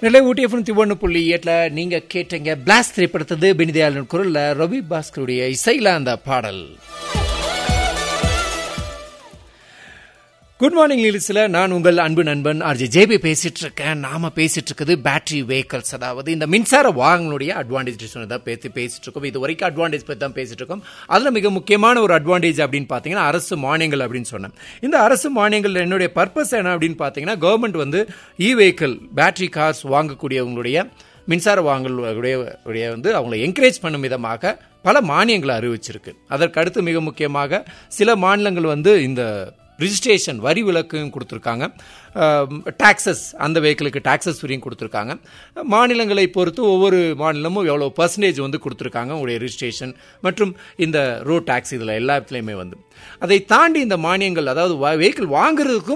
நிலை ஊட்டி எஃப்எம் ஒன்று புள்ளி எட்டில் நீங்கள் கேட்டீங்க பிளாஸ் திரைப்படத்தது பெனிதயாளன் குரலில் ரவி பாஸ்கருடைய இசையில் அந்த பாடல் குட் மார்னிங் லீலிஸில் நான் உங்கள் அன்பு நண்பன் ஆர்ஜி ஜேபி பேசிட்டு இருக்கேன் நாம பேசிட்டு இருக்குது பேட்டரி வெஹிக்கல்ஸ் அதாவது இந்த மின்சார வாகனங்களுடைய அட்வான்டேஜ் தான் பேசி பேசிட்டு இருக்கோம் இது வரைக்கும் அட்வான்டேஜ் பற்றி தான் பேசிட்டு இருக்கோம் அதில் மிக முக்கியமான ஒரு அட்வான்டேஜ் அப்படின்னு பார்த்தீங்கன்னா அரசு மானியங்கள் அப்படின்னு சொன்னேன் இந்த அரசு மானியங்கள் என்னுடைய பர்பஸ் என்ன அப்படின்னு பார்த்தீங்கன்னா கவர்மெண்ட் வந்து இ வெஹிக்கிள் பேட்டரி கார்ஸ் வாங்கக்கூடியவங்களுடைய மின்சார வாங்கலுடைய வந்து அவங்களை என்கரேஜ் பண்ணும் விதமாக பல மானியங்களை அறிவிச்சிருக்கு அதற்கு அடுத்து மிக முக்கியமாக சில மாநிலங்கள் வந்து இந்த ரிஜிஸ்ட்ரேஷன் வரி விலக்கும் கொடுத்துருக்காங்க டாக்ஸஸ் அந்த வெஹிக்கிளுக்கு டாக்ஸஸ் ஃப்ரீயும் கொடுத்துருக்காங்க மாநிலங்களை பொறுத்து ஒவ்வொரு மாநிலமும் எவ்வளோ பர்சன்டேஜ் வந்து கொடுத்துருக்காங்க உங்களுடைய ரிஜிஸ்ட்ரேஷன் மற்றும் இந்த ரோட் டாக்ஸ் இதில் எல்லாத்துலேயுமே வந்து அதை தாண்டி இந்த மானியங்கள் அதாவது வெஹிக்கிள் வாங்குறதுக்கும்